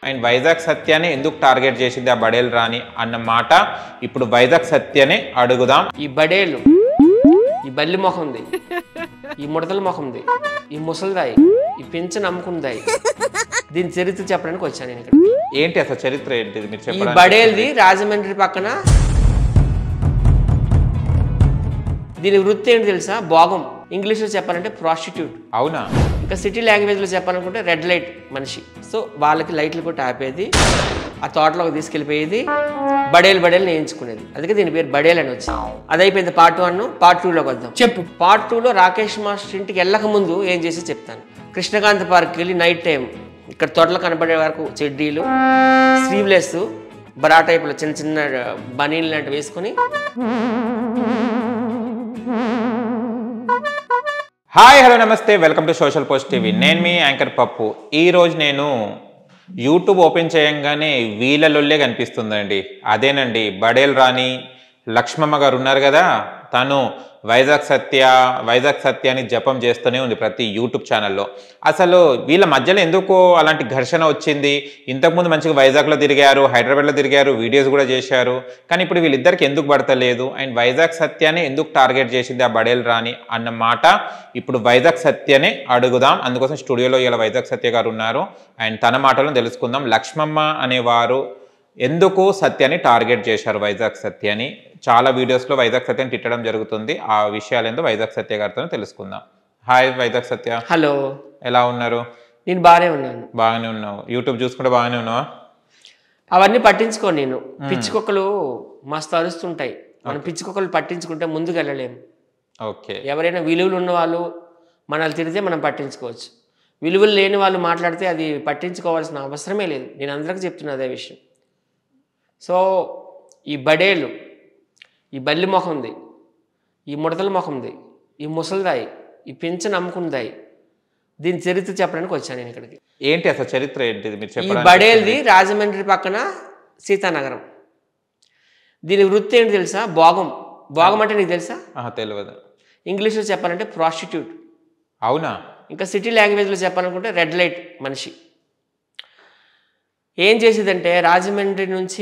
And Vizag సత్యాన్ని ఎందుకు target చేసింది ఆ బడేల్ రాని అన్న మాట ఇప్పుడు వైజాగ్ సత్యనే అడుగుదాం ఈ బడేలు ఈ బల్లి మొహంది ఈ ముడతల మొహంది ఈ ముసలిదాయి ఈ పెంచు నమ్ముకుందాయి దీని చరిత్ర చెప్పడానికి వచ్చాను నేను ఇక్కడ ఏంటి అసలు చరిత్ర ఏంటిది మీరు ఈ చెప్పడానికి బడేల్ది రాజమండ్రి పక్కన దీని వృత్తి ఏంటి తెలుసా భోగం ఇంగ్లీష్లో చెప్పాలంటే ప్రాస్టిట్యూట్ అవునా ఇంకా సిటీ లాంగ్వేజ్లో చెప్పాలనుకుంటే రెడ్ లైట్ మనిషి సో వాళ్ళకి లైట్లు కొట్టి ఆపేది ఆ తోటలోకి తీసుకెళ్ళిపోయేది బడేలు బడేలు నేయించుకునేది అందుకే దీని పేరు బడేలు అని వచ్చింది అది అయిపోయింది పార్ట్ వన్ పార్ట్ టూలోకి వద్దాం చెప్పు పార్ట్ టూలో రాకేష్ మాస్టర్ ఇంటికి వెళ్ళక ముందు ఏం చేసి చెప్తాను కృష్ణకాంత్ పార్క్కి వెళ్ళి నైట్ టైం ఇక్కడ తోటలో కనబడే వరకు చెడ్డీలు స్లీవ్లెస్ బరా టైపులో చిన్న చిన్న బనీలు లాంటివి వేసుకొని హాయ్ హలో నమస్తే welcome to social post TV నేను మీ యాంకర్ పప్పు ఈ రోజు నేను యూట్యూబ్ ఓపెన్ చేయంగానే వీళ్ళ లొల్లే కనిపిస్తుందండి అదేనండి బడేల్ రాణి లక్ష్మమ్మ గారు ఉన్నారు కదా తను వైజాగ్ సత్య వైజాగ్ సత్య అని జపం చేస్తూనే ఉంది ప్రతి యూట్యూబ్ ఛానల్లో అసలు వీళ్ళ మధ్యలో ఎందుకు అలాంటి ఘర్షణ వచ్చింది ఇంతకుముందు మంచిగా వైజాగ్లో తిరిగారు హైదరాబాద్లో తిరిగారు వీడియోస్ కూడా చేశారు కానీ ఇప్పుడు వీళ్ళిద్దరికి ఎందుకు పడతలేదు అండ్ వైజాగ్ సత్యాన్ని ఎందుకు టార్గెట్ చేసింది ఆ బడేల్ రాణి అన్న మాట ఇప్పుడు వైజాగ్ సత్యనే అడుగుదాం అందుకోసం స్టూడియోలో ఇలా వైజాగ్ సత్య గారు ఉన్నారు అండ్ తన మాటలను తెలుసుకుందాం లక్ష్మమ్మ అనేవారు ఎందుకు సత్యాన్ని టార్గెట్ చేశారు వైజాగ్ సత్యాన్ని చాలా వీడియోస్లో వైజాగ్ సత్యాన్ని తిట్టడం జరుగుతుంది ఆ విషయాలు ఏందో వైజాగ్ సత్య గారితో తెలుసుకుందాం హాయ్ వైజాగ్ సత్య హలో ఎలా ఉన్నారు నేను బాగానే ఉన్నాను బాగానే ఉన్నావు యూట్యూబ్ చూసుకుంటే బాగానే ఉన్నావా అవన్నీ పట్టించుకో నేను పిచ్చి కుక్కలు మస్తు అరుస్తుంటాయి మనం పిచ్చి కుక్కలు పట్టించుకుంటే ముందుకు వెళ్ళలేము ఓకే ఎవరైనా విలువలు ఉన్న వాళ్ళు మనల్ని తిడితే మనం పట్టించుకోవచ్చు విలువలు లేని వాళ్ళు మాట్లాడితే అది పట్టించుకోవాల్సిన అవసరమే లేదు నేను అందరికీ చెప్తున్నా అదే విషయం సో ఈ బడేలు ఈ బల్లి మొహంది ఈ ముడతల మొహంది ఈ ముసలిదాయి ఈ పెంచు నమ్ముకుందాయి దీని చరిత్ర చెప్పడానికి వచ్చాను నేను ఇక్కడికి ఏంటి అసలు చరిత్ర ఏంటిది మీరు ఈ చెప్పడానికి బడేల్ది రాజమండ్రి పక్కన సీతానగరం దీని వృత్తి ఏంటి తెలుసా భోగం భోగం అంటే నీకు తెలుసా ఆహా, తెలియదు ఇంగ్లీష్లో చెప్పాలంటే ప్రాస్టిట్యూట్ అవునా ఇంకా సిటీ లాంగ్వేజ్లో చెప్పాలనుకుంటే రెడ్ లైట్ మనిషి ఏం చేసేదంటే రాజమండ్రి నుంచి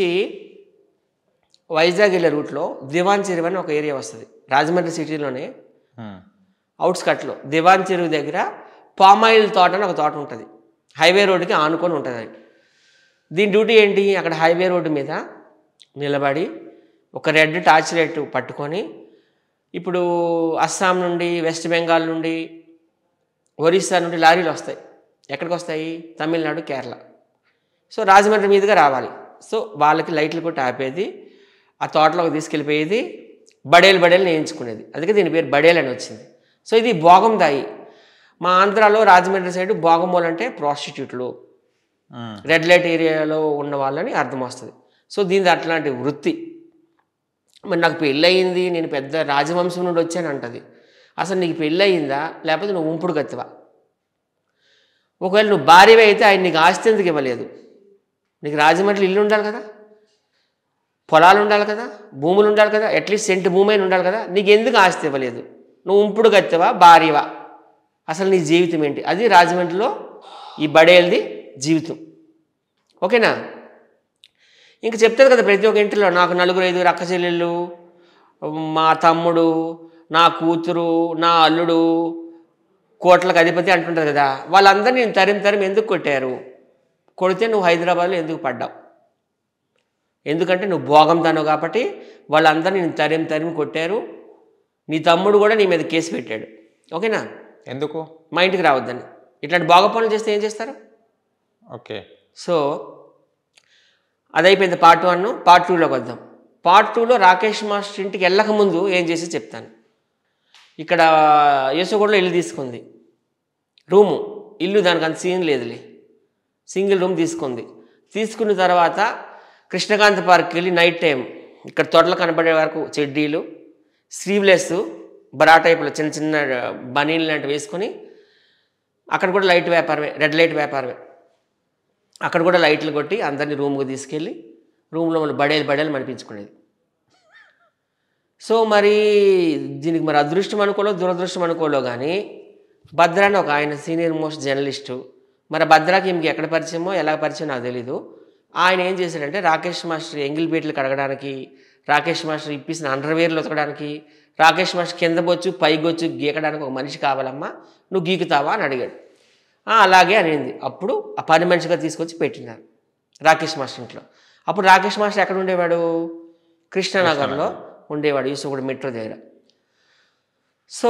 వైజాగ్ వెళ్ళే రూట్లో దివాన్ చెరువు అని ఒక ఏరియా వస్తుంది రాజమండ్రి సిటీలోనే హ్మ్. అవుట్స్కట్లో దివాన్ చెరువు దగ్గర పామాయిల్ తోట అని ఒక తోట ఉంటుంది హైవే రోడ్డుకి ఆనుకొని ఉంటుంది అది దీని డ్యూటీ ఏంటి అక్కడ హైవే రోడ్డు మీద నిలబడి ఒక రెడ్ టార్చ్ లైట్ పట్టుకొని ఇప్పుడు అస్సాం నుండి వెస్ట్ బెంగాల్ నుండి ఒరిస్సా నుండి లారీలు వస్తాయి ఎక్కడికి వస్తాయి తమిళనాడు కేరళ సో రాజమండ్రి మీదుగా రావాలి సో వాళ్ళకి లైట్లు కొట్టి ఆపేది ఆ తోటలోకి తీసుకెళ్ళిపోయేది బడేలు బడేలు నేయించుకునేది అందుకే దీని పేరు బడేలు అని వచ్చింది సో ఇది భోగం దాయి మా ఆంధ్రాలో రాజమండ్రి సైడ్ భోగమూలు అంటే ప్రాస్టిట్యూట్లు హ్మ్. రెడ్ లైట్ ఏరియాలో ఉన్న వాళ్ళని అర్థం వస్తుంది సో దీనిది అట్లాంటి వృత్తి మరి నాకు పెళ్ళి అయింది నేను పెద్ద రాజవంశం నుండి వచ్చాను అంటది అసలు నీకు పెళ్ళి అయిందా లేకపోతే నువ్వు ఉంపుడు కత్తివా ఒకవేళ నువ్వు భార్యవే అయితే ఆయన నీకు ఆస్తి ఎందుకు ఇవ్వలేదు నీకు రాజమండ్రి ఇల్లు ఉండాలి కదా పొలాలు ఉండాలి కదా భూములు ఉండాలి కదా అట్లీస్ట్ సెంటు భూమి అయినా ఉండాలి కదా నీకు ఎందుకు ఆస్తి ఇవ్వలేదు నువ్వు ఉంపుడు కత్తెవా భార్యవా అసలు నీ జీవితం ఏంటి అది రాజమండ్రిలో ఈ బడేల్ది జీవితం ఓకేనా ఇంక చెప్తారు కదా ప్రతి ఒక్క ఇంటిలో నాకు నలుగురు ఐదుగురు అక్క చెల్లెళ్ళు మా తమ్ముడు నా కూతురు నా అల్లుడు కోట్లకు అధిపతి అంటుంటారు కదా వాళ్ళందరినీ నేను తరిమి తరిమి ఎందుకు కొట్టారు కొడితే నువ్వు హైదరాబాద్లో ఎందుకు పడ్డావు ఎందుకంటే నువ్వు భోగం తను కాబట్టి వాళ్ళందరినీ నేను తరిమి తరిమి కొట్టారు నీ తమ్ముడు కూడా నీ మీద కేసు పెట్టాడు ఓకేనా ఎందుకు మా ఇంటికి రావద్దని ఇట్లాంటి భోగ పనులు చేస్తే ఏం చేస్తారు ఓకే సో అది అయిపోయింది పార్ట్ వన్ పార్ట్ టూలోకి వద్దాం పార్ట్ టూలో రాకేష్ మాస్టర్ ఇంటికి వెళ్ళక ముందు ఏం చేసి చెప్తాను ఇక్కడ యేసుగూడలో ఇల్లు తీసుకుంది రూము ఇల్లు దానికి అంత సీన్ లేదులే సింగిల్ రూమ్ తీసుకుంది తీసుకున్న తర్వాత కృష్ణకాంత్ పార్క్కి వెళ్ళి నైట్ టైం ఇక్కడ తోటలో కనబడే వరకు చెడ్డీలు స్లీవ్లెస్ బరా టైపులో చిన్న చిన్న బనీలు లాంటివి వేసుకొని అక్కడ కూడా లైట్ వ్యాపారమే రెడ్ లైట్ వ్యాపారమే అక్కడ కూడా లైట్లు కొట్టి అందరినీ రూమ్కి తీసుకెళ్ళి రూమ్లో మళ్ళీ బడేలు బడేలు మనిపించుకునేది సో మరి దీనికి మరి అదృష్టం అనుకోలో దురదృష్టం అనుకోలో కానీ భద్ర అని ఒక ఆయన సీనియర్ మోస్ట్ జర్నలిస్టు మరి భద్రాకి ఈమెకి ఎక్కడ పరిచయమో ఎలా పరిచయం నాకు తెలీదు ఆయన ఏం చేశాడంటే రాకేష్ మాస్టర్ ఎంగిల్ బీట్లు కడగడానికి రాకేష్ మాస్టర్ ఇప్పిసిన అండర్వేర్లు ఉతకడానికి రాకేష్ మాస్టర్ కింద బొచ్చు పైగొచ్చు గీకడానికి ఒక మనిషి కావాలమ్మా నువ్వు గీకుతావా అని అడిగాడు "ఆ, అలాగే అనింది అప్పుడు ఆ పని మనిషిగా తీసుకొచ్చి పెట్టినారు రాకేష్ మాస్టర్ ఇంట్లో అప్పుడు రాకేష్ మాస్టర్ ఎక్కడ ఉండేవాడు కృష్ణానగర్లో ఉండేవాడు యూసుఫుడు మెట్రో దగ్గర సో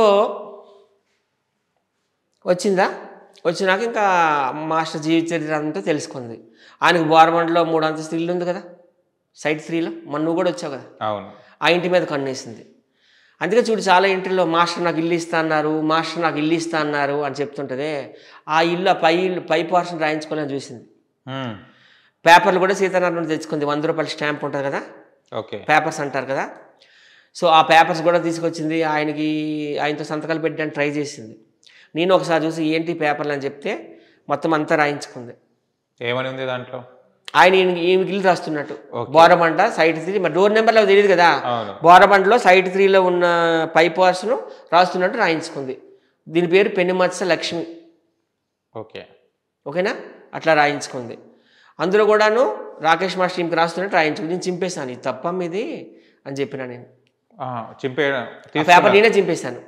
వచ్చిందా వచ్చినాక ఇంకా మాస్టర్ జీవిత చరిత్ర అంతా తెలుసుకుంది ఆయనకు బోరమండలో మూడు అంతస్తు ఇల్లు ఉంది కదా సైట్ త్రీలో మొన్న నువ్వు కూడా వచ్చావు కదా అవును ఆ ఇంటి మీద కన్నేసింది అందుకే చూడు చాలా ఇంటిలో మాస్టర్ నాకు ఇల్లు ఇస్తా అన్నారు మాస్టర్ నాకు ఇల్లు ఇస్తా అన్నారు అని చెప్తుంటదే ఆ ఇల్లు ఆ పై ఇల్లు పై పోర్షన్ రాయించుకోవాలని చూసింది మ్మ్. పేపర్లు కూడా సీతారామన్ నుండి తెచ్చుకుంది వంద రూపాయల స్టాంప్ ఉంటుంది కదా ఓకే పేపర్స్ అంటారు కదా సో ఆ పేపర్స్ కూడా తీసుకొచ్చింది ఆయనకి ఆయనతో సంతకాలు పెట్టడానికి ట్రై చేసింది నేను ఒకసారి చూసి ఏంటి పేపర్లు అని చెప్తే మొత్తం అంతా రాయించుకుంది ఏమని ఉంది దాంట్లో ఆయన ఈయనకి ఈమెకి ఇల్లు రాస్తున్నట్టు Okay. బోరబండ సైట్ త్రీ మరి డోర్ నెంబర్లో తెలియదు కదా అవును బోరబండలో సైట్ త్రీలో ఉన్న పై పర్సన్ రాస్తున్నట్టు రాయించుకుంది దీని పేరు పెనుమత్స లక్ష్మి ఓకే ఓకేనా అట్లా రాయించుకుంది అందులో కూడాను రాకేష్ మాస్టర్ టీంకి రాస్తున్నట్టు రాయించుకుంది నేను చింపేశాను ఇది తప్ప ఇది అని చెప్పిన నేను ఆ, చింపే ఆ తీసుకున్నా. పేపర్ నేనే చింపేశాను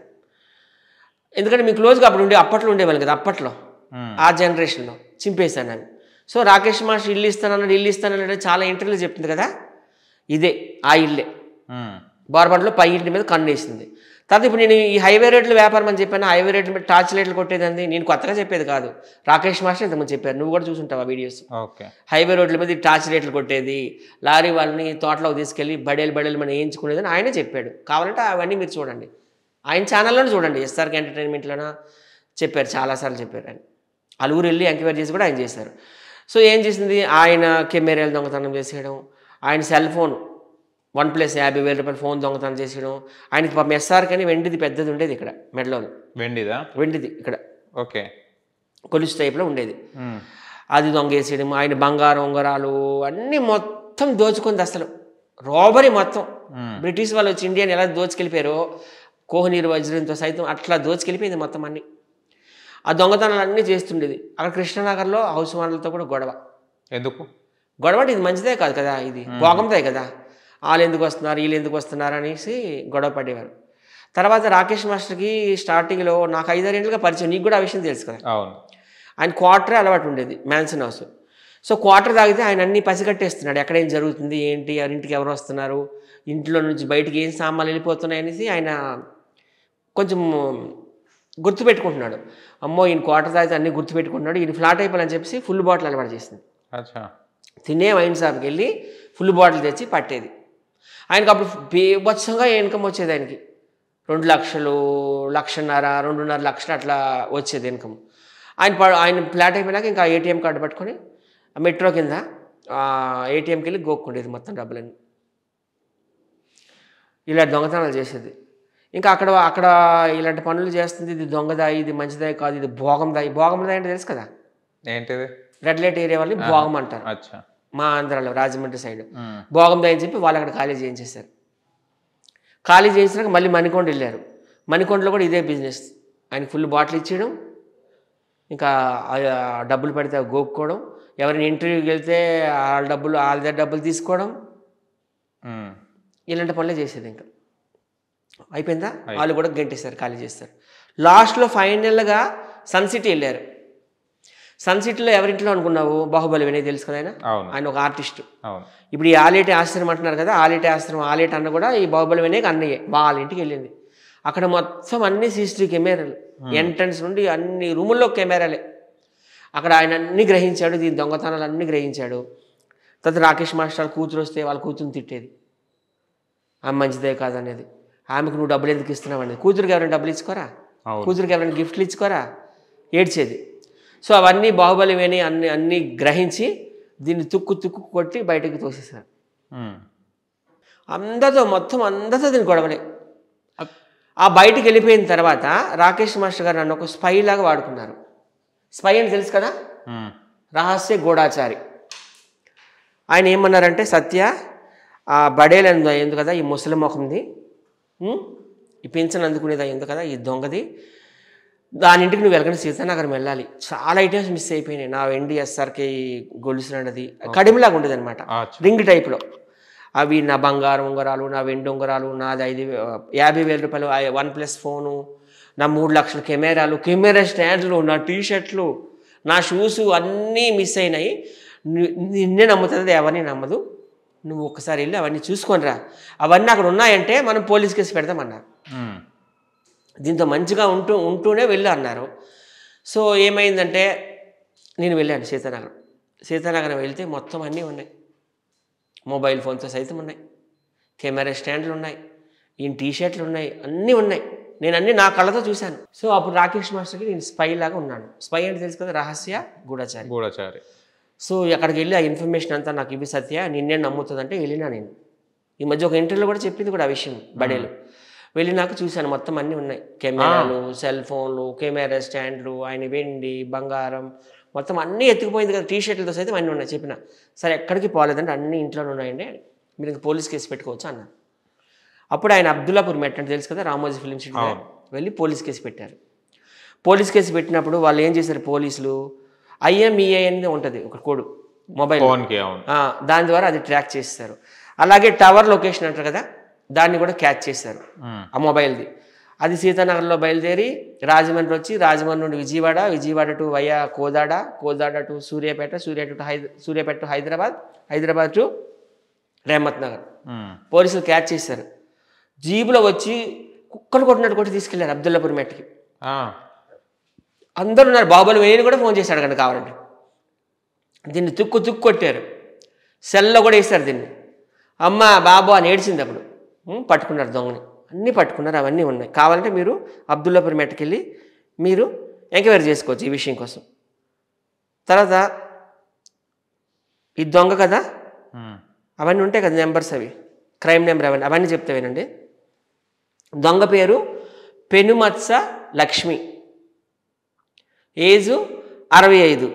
ఎందుకంటే మీ క్లోజ్గా అప్పుడు ఉండే అప్పట్లో ఉండేవాళ్ళు కదా అప్పట్లో మ్మ్. ఆ జనరేషన్లో చింపేశాను అని సో రాకేష్ మాస్టర్ ఇల్లు ఇస్తానన్నాడు ఇల్లు ఇస్తానన్నాడు చాలా ఇంటర్వ్యూలు చెప్తుంది కదా ఇదే ఆ ఇల్లే మ్మ్. బార్బండ్లో పై ఇంటి మీద కన్నేసింది తర్వాత ఇప్పుడు నేను ఈ హైవే రేట్ల వ్యాపారం అని చెప్పాను హైవే రేట్ల మీద టార్చ్ లైట్లు కొట్టేదండి నేను కొత్తగా చెప్పేది కాదు రాకేష్ మాస్టర్ ఇంతకుముందు చెప్పారు నువ్వు కూడా చూసుంటావు ఆ వీడియోస్ ఓకే హైవే రోడ్ల మీద ఈ టార్చ్ లైట్లు కొట్టేది లారీ వాళ్ళని తోటలోకి తీసుకెళ్ళి బడేలు బడేలు మనం వేయించుకునేది అని ఆయనే చెప్పాడు కావాలంటే అవన్నీ మీరు చూడండి ఆయన ఛానల్లోనే చూడండి ఎస్ఆర్కి ఎంటర్టైన్మెంట్లోనే చెప్పారు చాలాసార్లు చెప్పారు ఆయన అలుగురు వెళ్ళి ఎంక్వైరీ చేసి కూడా ఆయన చేశారు సో ఏం చేసింది ఆయన కెమెరాలు దొంగతనం చేసేయడం ఆయన సెల్ ఫోన్ వన్ ప్లస్ యాభై వేల రూపాయల ఫోన్ దొంగతనం చేసేయడం ఆయనకి పాపం ఎస్ఆర్ కానీ వెండిది పెద్దది ఉండేది ఇక్కడ మెడలో వెండిదా వెండిది ఇక్కడ ఓకే కొలుసు టైప్లో ఉండేది మ్మ్. అది దొంగేసేయడం ఆయన బంగారం ఉంగరాలు అన్నీ మొత్తం దోచుకుంది అసలు రోబరీ మొత్తం మ్మ్. బ్రిటిష్ వాళ్ళు వచ్చి ఇండియాని ఎలా దోచుకెళ్ళిపోయారో కోహనీరు వజ్రంతో సైతం అట్లా దోచుకెళ్ళిపోయింది మొత్తం అన్ని ఆ దొంగతనాలు అన్నీ చేస్తుండేది అక్కడ కృష్ణనగర్లో హౌస్ ఓనర్లతో కూడా గొడవ ఎందుకు గొడవ అంటే ఇది మంచిదే కాదు కదా ఇది భోగందే కదా వాళ్ళు ఎందుకు వస్తున్నారు వీళ్ళు ఎందుకు వస్తున్నారు అనేసి గొడవ పడేవారు తర్వాత రాకేష్ మాస్టర్కి స్టార్టింగ్లో నాకు ఐదారేళ్ళుగా పరిచయం నీకు కూడా ఆ విషయం తెలుసు కదా అవును ఆయన క్వార్టరే అలవాటు ఉండేది మ్యాన్సన్ హౌస్ సో క్వార్టర్ తాగితే ఆయన అన్ని పసిగట్టేస్తున్నాడు ఎక్కడ ఏం జరుగుతుంది ఏంటి ఎవరింటికి ఎవరు వస్తున్నారు ఇంట్లో నుంచి బయటికి ఏం సామాన్లు వెళ్ళిపోతున్నాయి అనేసి ఆయన కొంచెం గుర్తుపెట్టుకుంటున్నాడు అమ్మో ఈయన క్వార్టర్ తాగితే అన్ని గుర్తుపెట్టుకుంటున్నాడు ఈయన ఫ్లాట్ అయిపోవాలని చెప్పేసి ఫుల్ బాటిల్ అలవాటు చేసింది అచ్చా తినే వైన్ షాప్కి వెళ్ళి ఫుల్ బాటిల్ తెచ్చి పట్టేది ఆయనకు అప్పుడు బీభత్సంగా ఇన్కమ్ వచ్చేది ఆయనకి రెండు లక్షలు లక్షన్నర రెండున్నర లక్షలు అట్లా వచ్చేది ఇన్కమ్ ఆయన ప- ఆయన ఫ్లాట్ అయిపోయినాక ఇంకా ఏటీఎం కార్డు పట్టుకొని ఆ మెట్రో కింద ఏటీఎంకి వెళ్ళి గోక్కుండేది మొత్తం డబ్బులన్నీ ఇలా దొంగతనాలు చేసేది ఇంకా అక్కడ అక్కడ ఇలాంటి పనులు చేస్తుంది ఇది దొంగదాయి ఇది మంచిదాయి కాదు ఇది భోగందాయి భోగందాయి అంటే తెలుసు కదా ఏంటిది రెడ్ లైట్ ఏరియా వాళ్ళని భోగం అంటారు అచ్చా మా ఆంధ్రాలో రాజమండ్రి సైడ్ మ్మ్. భోగందాయి అని చెప్పి వాళ్ళు అక్కడ ఖాళీ చేయించేశారు ఖాళీ చేయించినాక మళ్ళీ మణికొండ వెళ్ళారు మణికొండలో కూడా ఇదే బిజినెస్ ఆయనకి ఫుల్ బాటిల్ ఇచ్చేయడం ఇంకా ఆ డబ్బులు పడితే అవి గోక్కోవడం ఎవరైనా ఇంటర్వ్యూకి వెళ్తే వాళ్ళ డబ్బులు వాళ్ళ దగ్గర డబ్బులు తీసుకోవడం మ్మ్. ఇలాంటి పనులే చేసేది ఇంకా అయిపోయిందా వాళ్ళు కూడా గంటేస్తారు ఖాళీ చేస్తారు లాస్ట్లో ఫైనల్గా సన్ సిటీ వెళ్ళారు సన్ సిటీలో ఎవరింట్లో అనుకున్నావు బాహుబలి వినయ్ తెలుసు కదా ఆయన అవును ఆయన ఒక ఆర్టిస్ట్ అవును ఇప్పుడు ఈ ఆలేటి ఆశ్రమం అంటున్నారు కదా ఆలేటి ఆశ్రమం ఆలేటి అన్న కూడా ఈ బాహుబలి వినయ్ అన్నయ్యే వాళ్ళ ఇంటికి వెళ్ళింది అక్కడ మొత్తం అన్ని సీసీటీవీ కెమెరాలు ఎంట్రన్స్ నుండి అన్ని రూముల్లో కెమెరాలే అక్కడ ఆయన అన్ని గ్రహించాడు దీని దొంగతనాలు అన్ని గ్రహించాడు తర్వాత రాకేష్ మాస్టర్ కూతురు వస్తే వాళ్ళ కూతురుని తిట్టేది ఆమె మంచిదే కాదనేది ఆమెకు నువ్వు డబ్బులు ఎందుకు ఇస్తున్నావు అనేది కూతురికి ఎవరైనా డబ్బులు ఇచ్చుకోరా అవును కూతురికి ఎవరైనా గిఫ్ట్లు ఇచ్చుకోరా ఏడ్చేది సో అవన్నీ బాహుబలి విని అన్ని అన్నీ గ్రహించి దీన్ని తుక్కు తుక్కు కొట్టి బయటకు తోసేశారు మ్మ్. అందరితో మొత్తం అందరితో దీని గొడవలే ఆ బయటికి వెళ్ళిపోయిన తర్వాత రాకేష్ మాస్టర్ గారు నన్ను ఒక స్పై లాగా వాడుకున్నారు స్పై అని తెలుసు కదా మ్మ్. రహస్య గూఢాచారి ఆయన ఏమన్నారంటే సత్య ఆ బడేలు ఎందు ఎందు కదా ఈ ముసలి ముఖంది ఉం? ఈ పింఛన్ అందుకునేది ఎందు కదా ఈ దొంగది దాని ఇంటికి నువ్వు వెళ్ళకుండా సీతానగరం వెళ్ళాలి చాలా ఐటమ్స్ మిస్ అయిపోయినాయి నా వెండి ఎస్ఆర్కే గొలుసునది కడిమిలాగా ఉండేది అనమాట అచ్చా. రింగ్ టైప్లో అవి నా బంగారం ఉంగరాలు నా వెండి ఉంగరాలు నాది ఐదు వే- యాభై వేల రూపాయలు వన్ ప్లస్ ఫోను నా మూడు లక్షల కెమెరాలు కెమెరా స్టాండ్లు నా టీ షర్ట్లు నా షూస్ అన్నీ మిస్ అయినాయి ని- నిన్నే నమ్ముతుంది ఎవరిని నమ్మదు నువ్వు ఒక్కసారి వెళ్ళి అవన్నీ చూసుకొని రా అవన్నీ అక్కడ ఉన్నాయంటే మనం పోలీస్ కేసు పెడదామన్నారు ఉమ్. దీంతో మంచిగా ఉంటూ ఉంటూనే వెళ్ళి అన్నారు సో ఏమైందంటే నేను వెళ్ళాను సీతానగరం సీతానగరం వెళ్తే మొత్తం అన్నీ ఉన్నాయి మొబైల్ ఫోన్తో సైతం ఉన్నాయి కెమెరా స్టాండ్లు ఉన్నాయి ఈయన టీ షర్ట్లు ఉన్నాయి అన్నీ ఉన్నాయి నేను అన్నీ నా కళ్ళతో చూశాను సో అప్పుడు రాకేష్ మాస్టర్కి నేను స్పై లాగా ఉన్నాను స్పై అంటే తెలుసు కదా రహస్య గూఢచారి గూఢచారి సో అక్కడికి వెళ్ళి ఆ ఇన్ఫర్మేషన్ అంతా నాకు ఇవి సత్య నిన్నే నమ్ముతుందంటే వెళ్ళినా నేను ఈ మధ్య ఒక ఇంటర్వ్యూలో కూడా చెప్పింది కూడా ఆ విషయం బడేలు వెళ్ళి నాకు చూశాను మొత్తం అన్నీ ఉన్నాయి కెమెరాలు సెల్ ఫోన్లు కెమెరా స్టాండ్లు ఆయన వెండి బంగారం మొత్తం అన్నీ ఎత్తుకుపోయింది కదా టీ షర్ట్లతో సైతం అన్నీ ఉన్నాయి చెప్పిన సరే ఎక్కడికి పోలేదంటే అన్ని ఇంట్లోనే ఉన్నాయండి మీరు ఇంక పోలీస్ కేసు పెట్టుకోవచ్చు అన్న అప్పుడు ఆయన అబ్దుల్లాపూర్ మెట్ అంటే తెలుసు కదా రామోజీ ఫిలిం సిటీ అవును. వెళ్ళి పోలీస్ కేసు పెట్టారు పోలీస్ కేసు పెట్టినప్పుడు వాళ్ళు ఏం చేశారు పోలీసులు ఐఎంఈఐ అనేది ఉంటుంది ఒక కోడ్ మొబైల్ ఫోన్కి అవును ఆ, దాని ద్వారా అది ట్రాక్ చేస్తారు అలాగే టవర్ లొకేషన్ అంటారు కదా దాన్ని కూడా క్యాచ్ చేశారు ఉమ్. ఆ మొబైల్ది అది సీతానగర్లో బయలుదేరి రాజమండ్రి వచ్చి రాజమండ్రి నుండి Vijayawada Vijayawada to via Kodad Kodad to Suryapet Suryapet to హైద సూర్యాపేట టు హైదరాబాద్ హైదరాబాద్ టు రేమత్ నగర్ ఉమ్. పోలీసులు క్యాచ్ చేశారు జీబులో వచ్చి కుక్కలు కొట్టినట్టు కొట్టి తీసుకెళ్లారు అబ్దుల్లాపూర్ మెట్కి ఆ. అందరూ ఉన్నారు బాబులు వేణి కూడా ఫోన్ చేశాడు కనుక కావాలంటే దీన్ని తుక్కు తుక్కు కొట్టారు సెల్లో కూడా వేశారు దీన్ని అమ్మ బాబు అని ఏడ్చింది అప్పుడు ఉం, పట్టుకున్నారు దొంగని అన్నీ పట్టుకున్నారు అవన్నీ ఉన్నాయి కావాలంటే మీరు అబ్దుల్లాపూర్ మెట్టకెళ్ళి మీరు ఎంక్వైరీ చేసుకోవచ్చు ఈ విషయం కోసం తర్వాత ఈ దొంగ కదా ఉమ్. అవన్నీ ఉంటాయి కదా నెంబర్స్ అవి క్రైమ్ నెంబర్ అవన్నీ అవన్నీ చెప్తే వినండి దొంగ పేరు పెనుమత్స లక్ష్మి ఏజు అరవై ఐదు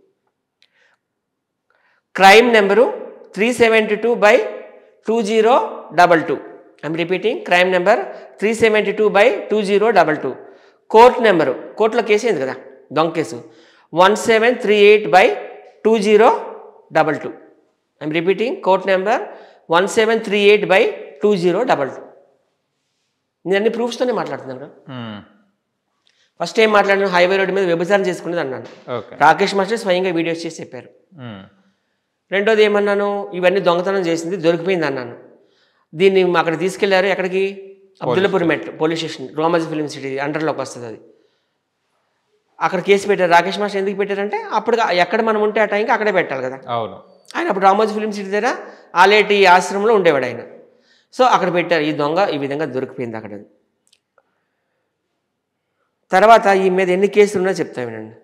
crime number three seventy two by two zero double two I'm repeating crime number three seventy two by two zero double two court number కోర్టులో కేసు అయింది కదా దొంగ case one seven three eight by two zero double two I'm repeating court number one seven three eight by two zero double two నేను అన్ని ప్రూఫ్స్తోనే మాట్లాడుతున్నాను కదా ఉమ్. First ఏం మాట్లాడిన హైవే రోడ్డు మీద వ్యభిచారం చేసుకునేది అన్నాను ఓకే రాకేష్ మాస్టర్ స్వయంగా వీడియోస్ చేసి చెప్పారు ఉమ్. రెండోది ఏమన్నాను ఇవన్నీ దొంగతనం చేసింది దొరికిపోయింది అన్నాను దీన్ని అక్కడ తీసుకెళ్లారు ఎక్కడికి Abdullapur Met police station Ramoji film city అండర్లోకి వస్తుంది అది అక్కడ కేసు పెట్టారు రాకేష్ మాస్టర్ ఎందుకు పెట్టారంటే అప్పుడు ఎక్కడ మనం ఉంటే ఆ టైంకి అక్కడే పెట్టాలి కదా అవును ఆయన అప్పుడు రామోజీ ఫిలిం సిటీ దగ్గర ఆలేటి ఆశ్రమంలో ఉండేవాడు ఆయన సో అక్కడ పెట్టారు ఈ దొంగ ఈ విధంగా దొరికిపోయింది అక్కడ తర్వాత ఈ మీద ఎన్ని కేసులు ఉన్నాయో చెప్తా వినండి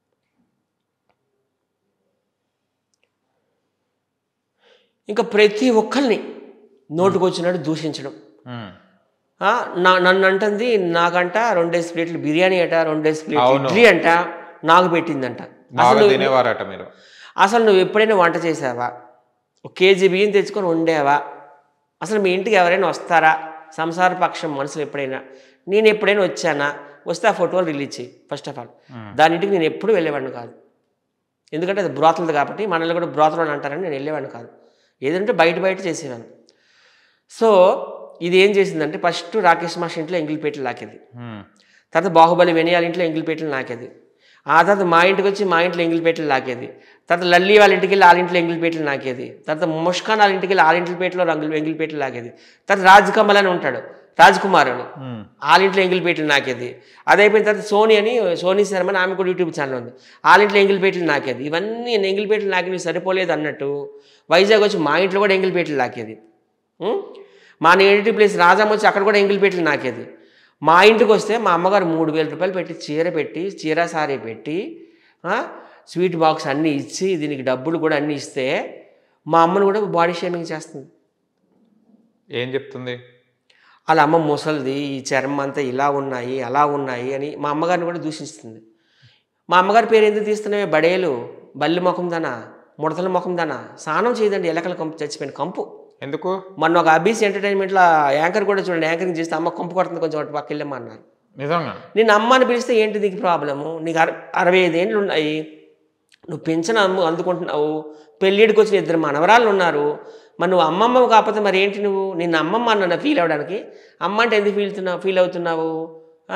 ఇంకా ప్రతి ఒక్కరిని నోటుకొచ్చినట్టు దూషించడం ఉమ్. ఆ, నా నన్ను అంటుంది నాకంట రెండేసి ప్లేట్లు బిర్యానీ అట రెండేసి ప్లేట్లు అవును. ఇడ్లీ అంట నాకు పెట్టిందంట బాగా తినేవారట మీరు అసలు నువ్వు ఎప్పుడైనా వంట చేసావా ఒక కేజీ బియ్యం తెచ్చుకొని వండావా అసలు మీ ఇంటికి ఎవరైనా వస్తారా సంసార పక్షం మనుషులు ఎప్పుడైనా నేను ఎప్పుడైనా వచ్చానా వస్తే ఆ ఫోటోలు రిలీజ్ చేయి ఫస్ట్ ఆఫ్ ఆల్ దాని ఇంటికి నేను ఎప్పుడు వెళ్ళేవాడిని కాదు ఎందుకంటే అది బ్రోతలది కాబట్టి మనల్ని కూడా బ్రోతలు అని అంటారని నేను వెళ్ళేవాడిని కాదు ఏదంటే బయట బయట చేసేవాడిని సో ఇది ఏం చేసిందంటే ఫస్ట్ రాకేష్ మాస్టర్ ఇంట్లో ఎంగిలిపేటలు లాకేది ఉమ్. తర్వాత బాహుబలి వెనియాల ఇంట్లో ఎంగిలిపేటలు నాకేది ఆ తర్వాత మా ఇంటికి వచ్చి మా ఇంట్లో ఎంగిలిపేటలు నాకేది తర్వాత లల్లి వాళ్ళ ఇంటికి వెళ్ళి వాళ్ళ ఇంట్లో ఎంగిలిపేటలు నాకేది తర్వాత ముష్కాన్ వాళ్ళ ఇంటికి వెళ్ళి వాళ్ళ ఇంటిపేటలో రంగులు ఎంగిలిపేటలు నాకేది తర్వాత రాజ్ కమల్ అని ఉంటాడు రాజ్ కుమార్ అని ఉమ్. వాళ్ళ ఇంట్లో ఎంగిలిపేటలు నాకేది అది అయిపోయిన తర్వాత సోనీ అని సోనీ శర్మ అని ఆమె కూడా యూట్యూబ్ ఛానల్ ఉంది వాళ్ళ ఇంట్లో ఎంగిలిపేటలు నాకేది ఇవన్నీ నేను ఎంగిలిపేటలు నాకి సరిపోలేదు అన్నట్టు వైజాగ్ వచ్చి మా ఇంట్లో కూడా ఎంగిలిపేటలు నాకేది ఉం? మా నేటివ్ ప్లేస్ రాజాం వచ్చి అక్కడ కూడా ఎంగిలిపేటలు నాకేది మా ఇంటికి వస్తే మా అమ్మగారు మూడు వేల రూపాయలు పెట్టి చీర పెట్టి చీర సారీ పెట్టి ఆ, స్వీట్ బాక్స్ అన్నీ ఇచ్చి దీనికి డబ్బులు కూడా అన్నీ ఇస్తే మా అమ్మను కూడా బాడీ షేమింగ్ చేస్తుంది ఏం చెప్తుంది వాళ్ళ అమ్మ ముసలిది ఈ చర్మం అంతా ఇలా ఉన్నాయి అలా ఉన్నాయి అని మా అమ్మగారిని కూడా దూషిస్తుంది మా అమ్మగారి పేరు ఎందుకు తీస్తున్నావే బడేలు బల్లి ముఖం దానా ముడతల ముఖం దానా స్నానం చేయదండి ఎలకల కంపు చచ్చిపోయిన కంపు ఎందుకు మొన్న ఒక అబీస్ ఎంటర్టైన్మెంట్లో యాంకర్ కూడా చూడండి యాంకరింగ్ చేస్తే అమ్మ కంపు కొడుతుంది కొంచెం అటు పక్క వెళ్ళమ్మా అన్నారు నిజంగా నేను అమ్మ అని పిలిస్తే ఏంటి నీకు ప్రాబ్లము నీకు అర అరవై ఐదేళ్ళు ఉన్నాయి నువ్వు పెన్షన్ అమ్ము అందుకుంటున్నావు పెళ్ళిడికి వచ్చిన ఇద్దరు మనవరాళ్ళు ఉన్నారు మరి నువ్వు అమ్మమ్మ కాకపోతే మరి ఏంటి నువ్వు నిన్ను అమ్మమ్మ అన్న ఫీల్ అవ్వడానికి అమ్మ అంటే ఎందుకు ఫీల్ అవుతున్నావు ఫీల్ అవుతున్నావు ఆ?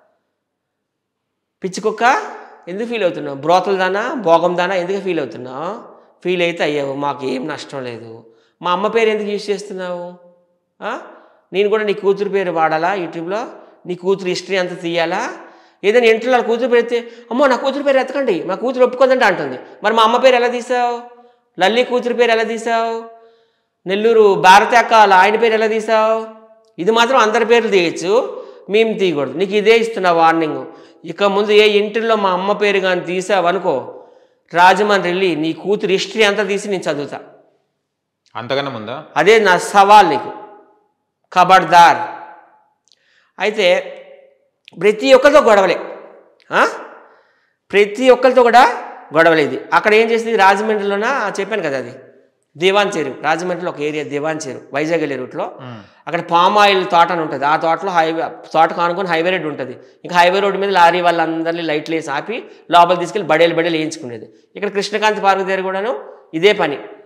పిచ్చి కుక్క ఎందుకు ఫీల్ అవుతున్నావు బ్రోతల దానా భోగం దానా ఎందుకు ఫీల్ అవుతున్నావు ఫీల్ అయితే అయ్యావు మాకు ఏం నష్టం లేదు మా అమ్మ పేరు ఎందుకు యూజ్ చేస్తున్నావు ఆ? నేను కూడా నీ కూతురు పేరు వాడాలా యూట్యూబ్లో నీ కూతురు హిస్టరీ అంతా తీయాలా ఏదైనా ఇంట్లో వాళ్ళ కూతురు పేరు ఎత్తే అమ్మో నా కూతురు పేరు ఎత్తకండి మా కూతురు ఒప్పుకోదంటే అంటుంది మరి మా అమ్మ పేరు ఎలా తీసావు లల్లి కూతురు పేరు ఎలా తీసావు నెల్లూరు భారతి అక్క వాళ్ళ ఆయన పేరు ఎలా తీసావు ఇది మాత్రం అందరి పేర్లు తీయచ్చు మేము తీయకూడదు నీకు ఇదే ఇస్తున్నా వార్నింగ్ ఇక ముందు ఏ ఇంటిలో మా అమ్మ పేరు కానీ తీసావు అనుకో రాజమండ్రి వెళ్ళి నీ కూతురు హిస్టరీ అంతా తీసి నేను చదువుతా అంతకన్నా ముందా అదే నా సవాల్ నీకు ఖబర్దార్ అయితే ప్రతి ఒక్కరితో గొడవలే ఆ? ప్రతి ఒక్కరితో కూడా గొడవలే ఇది అక్కడ ఏం చేసింది రాజమండ్రిలోన చెప్పాను కదా అది దివాన్ చెరువు రాజమండ్రిలో ఒక ఏరియా దివాన్ చెరువు వైజాగ్ వెళ్ళే రూట్లో అక్కడ పామ్ ఆయిల్ తోట అని ఉంటుంది ఆ తోటలో హైవే తోట కానుకొని హైవే రోడ్ ఉంటుంది ఇంకా హైవే రోడ్ మీద లారీ వాళ్ళందరినీ లైట్లు వేసి ఆపి లోపల తీసుకెళ్ళి బడేలు బడేలు వేయించుకునేది ఇక్కడ కృష్ణకాంత్ పార్క్ దగ్గర కూడాను ఇదే పని